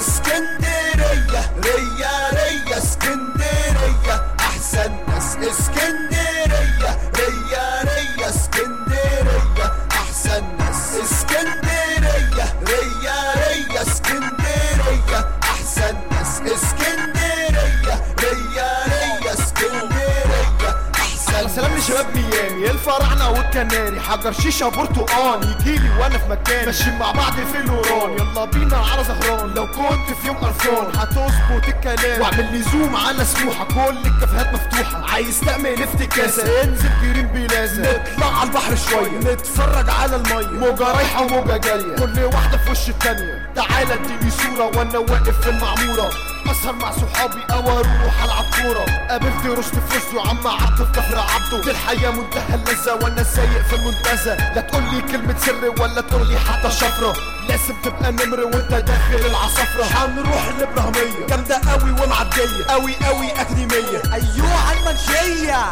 اسكندرية ريا ريا اسكندرية احسن ناس اسكندرية ريا ريا اسكندرية احسن ناس اسكندرية ريا ريا اسكندرية احسن ناس اسكندرية ريا ريا اسكندرية احسن على سلام لشباب ميامي الفراعنة والكناري حجر شيشة برتقان يجيلي وانا في مكاني ماشيين مع بعض في الوران يلا بينا على زهران لو كنت في يوم قرفان هتظبط الكلام واعمل لي زوم على سموحة كل الكافيهات مفتوحة عايز تعمل افتكاسة انزل جرين بلازا نطلع على البحر شوية نتفرج على المية موجة رايحة وموجة جاية كل واحدة في وش التانية تعالى اديني صورة وانا واقف في المعمورة اسهر مع صحابي او اروح العب كوره قابلت رشد فلوسي وعم عبده في كفر عبده دي الحياه منتهى اللذه وانا سايق في المنتزه لا تقول لي كلمه سر ولا تقول لي حتى شفره لازم تبقى نمر وانت داخل العصفره هنروح الابراهيميه جامده قوي ومعديه قوي قوي اكاديميه ايوه على المنشية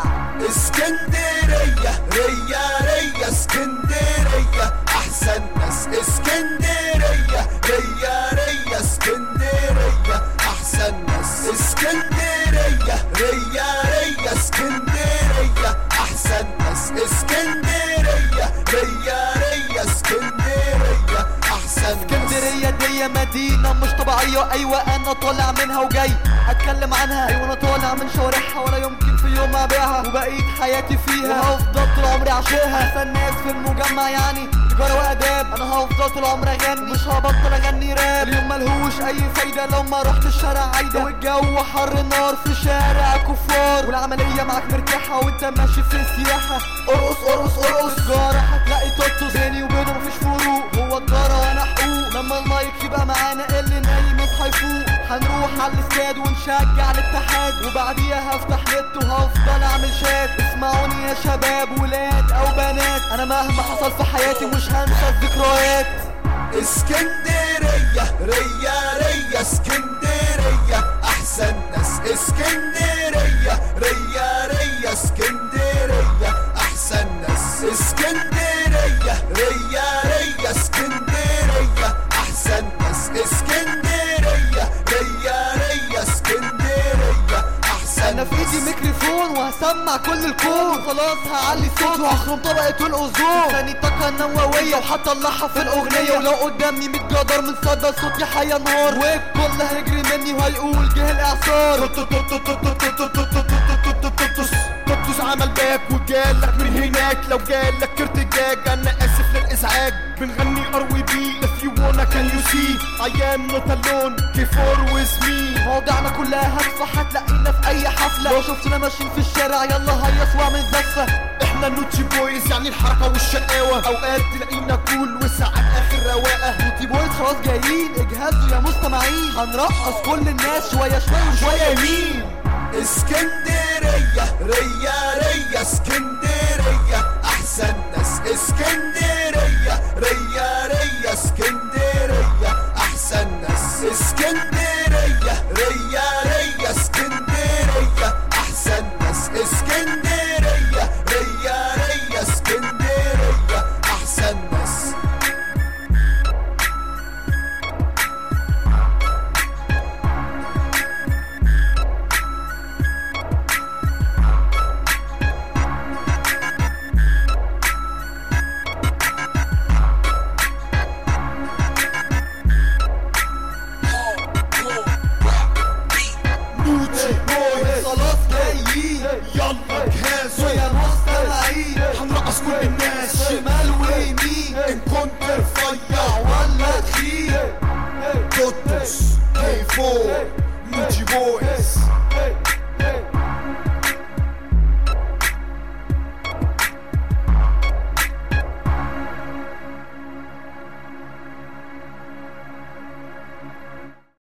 اسكندرية ريا ريا اسكندرية احسن ناس اسكندرية ريا ريا اسكندرية احسن ناس اسكندرية ريا ريا اسكندرية احسن ناس اسكندرية ريا ريا اسكندرية احسن ناس اسكندرية دي مدينة مش طبيعية ايوه انا طالع منها وجاي اتكلم عنها ايوه انا طالع من شوارعها ولا يمكن في يوم ابيعها وبقيت حياتي فيها وهفضل طول عمري عاشقها احسن ناس في المجمع يعني تجارة واداب انا هفضل طول عمري اغني مش هبطل اغني راب اليوم ملهوش اي فايدة لو ما رحت الشارع عايدة والجو حر نار في شارع كفار والعملية معاك مرتاحة وانت ماشي في السياحة ارقص ارقص ارقص تجارة هتلاقي توتوس بيني وبينه مفيش فروق هو تجارة وانا حقوق لما المايك يبقى معانا اللي نايم يصحى يفوق هنروح على الاستاد ونشجع الاتحاد وبعديها هفتح نت وهفضل اعمل شات اسمعوني يا شباب ولاد او بنات انا مهما حصل في حياتي مش هنسى الذكريات اسكندرية ريا ريا اسكندرية احسن ناس اسكندرية ريا ريا اسكندرية احسن ناس اسكندرية ريا ريا اسكندرية احسن ناس اسكندرية ريا ريا اسكندرية احسن انا في ايدي ميكروفون وهسمع كل الكون خلاص هعلي صوت وهخرم طبقة الاوزون ثاني طاقة نووية وهطلعها في الاغنية ولو قدامي 100 جدار من صدى صوتي هينهار والكل هيجري مني وهيقول جه الاعصار توتوس عمل باك وجالك من هناك لو جالك ارتجاج انا اسف للازعاج بنغني ار وي بي if you wanna can you see I am not alone K4 with me مواضيعنا كلها هادفة هتلاقينا في اي حفلة لو شفتنا ماشيين في الشارع يلا هيص واعمل زفة احنا النوتشي بويز يعني الحركة والشقاوة اوقات تلاقينا كول وساعات اخر رواقة بوتي بويز خلاص جايين اجهزوا يا مستمعين هنرقص كل الناس شوية شوية وشوية يمين اسكندرية ريا ريا اسكندرية احسن ناس اسكندرية ريا ريا اسكندرية احسن ناس اسكندرية ريا ريا اسكندرية احسن ناس اسكندرية ريا ريا اسكندرية احسن ناس نوتشي بويز خلاص جايين يلا